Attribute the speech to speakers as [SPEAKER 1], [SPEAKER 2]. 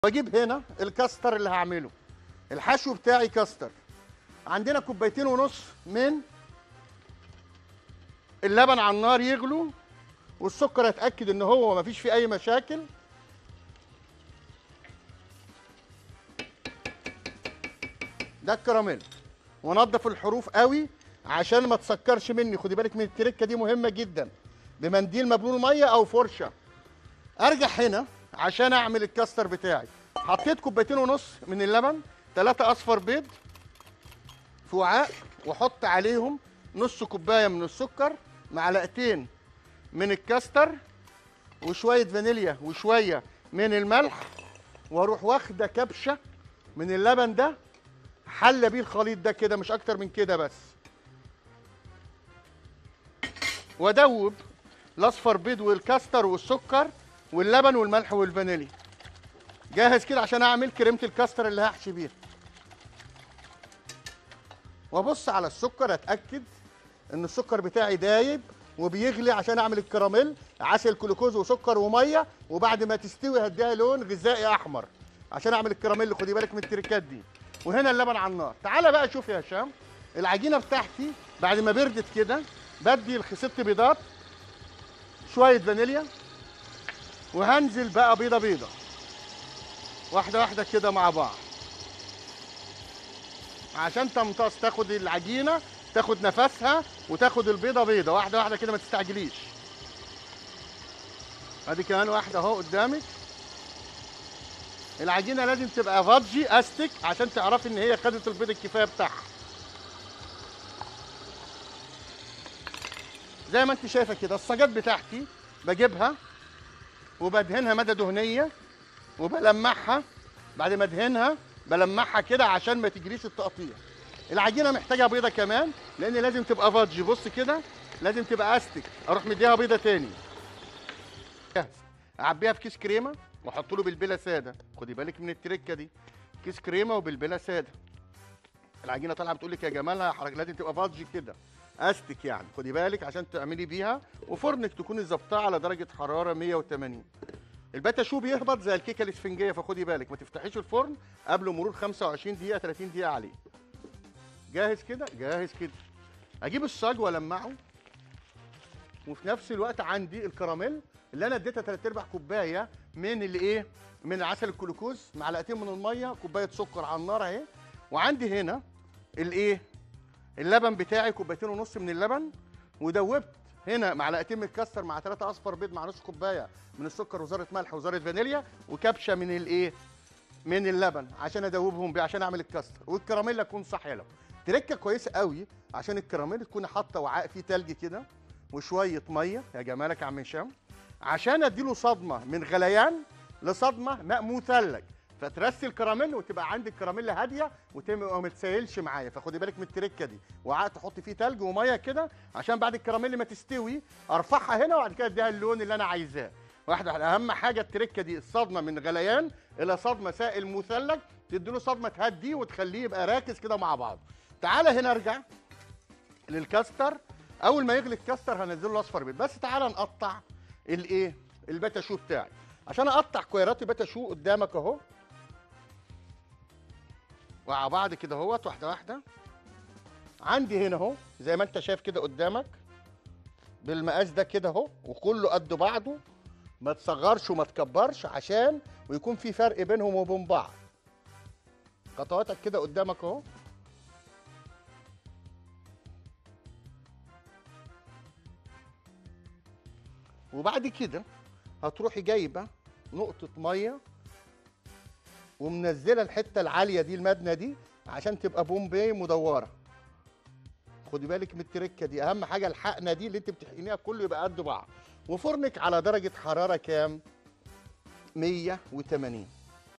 [SPEAKER 1] واجيب هنا الكاستر اللي هعمله الحشو بتاعي كاستر عندنا كوبايتين ونص من اللبن على النار يغلوا والسكر اتاكد ان هو ما فيش فيه اي مشاكل ده الكراميل ونضف الحروف قوي عشان ما تسكرش مني خدي بالك من التركه دي مهمه جدا بمنديل مبلول ميه او فرشه ارجع هنا عشان اعمل الكاستر بتاعي حطيت كوبايتين ونص من اللبن ثلاثة اصفر بيض في وعاء واحط عليهم نص كوبايه من السكر معلقتين من الكاستر وشويه فانيليا وشويه من الملح واروح واخده كبشه من اللبن ده حله بيه الخليط ده كده مش اكتر من كده بس وادوب الاصفر بيض والكاستر والسكر واللبن والملح والفانيليا جاهز كده عشان اعمل كريمه الكاستر اللي هحشي بيها وابص على السكر اتاكد ان السكر بتاعي دايب وبيغلي عشان اعمل الكراميل عسل جلوكوز وسكر وميه وبعد ما تستوي هديها لون غذائي احمر عشان اعمل الكراميل خدي بالك من التركات دي وهنا اللبن على النار تعالى بقى شوف يا هشام العجينه بتاعتي بعد ما بردت كده بدي الست بيضات شويه فانيليا وهنزل بقى بيضه بيضه واحده واحده كده مع بعض عشان تمتص تاخد العجينه تاخد نفسها وتاخد البيضه بيضه واحده واحده كده ما تستعجليش ادي كمان واحده اهو قدامك العجينه لازم تبقى فادجي استك عشان تعرفي ان هي خدت البيض الكفايه بتاعها زي ما انت شايفه كده الصاجات بتاعتي بجيبها وبدهنها ماده دهنيه وبلمعها بعد ما ادهنها بلمعها كده عشان ما تجريش التقطيع العجينه محتاجه بيضه كمان لان لازم تبقى فادجي بص كده لازم تبقى استك اروح مديها بيضه تاني جاهز اعبيها في كيس كريمه واحط له بالبله ساده خدي بالك من التركه دي كيس كريمه وبالبله ساده العجينه طالعه بتقول لك يا جمال حضرتك لازم تبقى فادجي كده استك يعني خدي بالك عشان تعملي بيها وفرنك تكوني ظابطاه على درجه حراره 180 الباتا شو بيهبط زي الكيكه الاسفنجيه فخدي بالك ما تفتحيش الفرن قبل مرور 25 دقيقه 30 دقيقه عليه جاهز كده جاهز كده اجيب الصاج والمعه وفي نفس الوقت عندي الكراميل اللي انا اديتها 3 ارباع كوبايه من الايه من عسل الجلوكوز معلقتين من الميه كوبايه سكر على النار اهي وعندي هنا الايه اللبن بتاعي كوبايتين ونص من اللبن ودوبت هنا معلقتين من الكاستر مع ثلاثة اصفر بيض مع نص كوبايه من السكر وذره ملح وذره فانيليا وكبشه من الايه من اللبن عشان ادوبهم بيه عشان اعمل الكاستر والكراميل تكون صاحيه له تركه كويسه قوي عشان الكراميل تكون حاطه وعاء فيه تلج كده وشويه ميه يا جمالك يا عم هشام عشان اديله صدمه من غليان لصدمه ماء مثلج فترسي الكراميل وتبقى عندك كراميل هاديه وتبقى ما تسيلش معايا فخدي بالك من التركه دي وعاء تحط فيه تلج وميه كده عشان بعد الكراميل ما تستوي ارفعها هنا وبعد كده اديها اللون اللي انا عايزاه واحده واحده اهم حاجه التركه دي الصدمه من غليان الى صدمه سائل مثلج تديله صدمه تهديه وتخليه يبقى راكز كده مع بعض تعالى هنا ارجع للكاستر اول ما يغلي الكاستر هنزله الاصفر بيض بس تعالى نقطع الايه الباتا شو بتاعي عشان اقطع كويرات الباتا شو قدامك اهو مع بعض كده اهوت واحده واحده عندي هنا اهو زي ما انت شايف كده قدامك بالمقاس ده كده اهو وكله قد بعضه ما تصغرش وما تكبرش عشان ويكون في فرق بينهم وبين بعض خطواتك كده قدامك اهو وبعد كده هتروحي جايبه نقطه ميه ومنزله الحته العاليه دي المدنه دي عشان تبقى بومبي مدوره خدي بالك من التركه دي اهم حاجه الحقنه دي اللي انت بتحقنيها كله يبقى قد بعض وفرنك على درجه حراره كام 180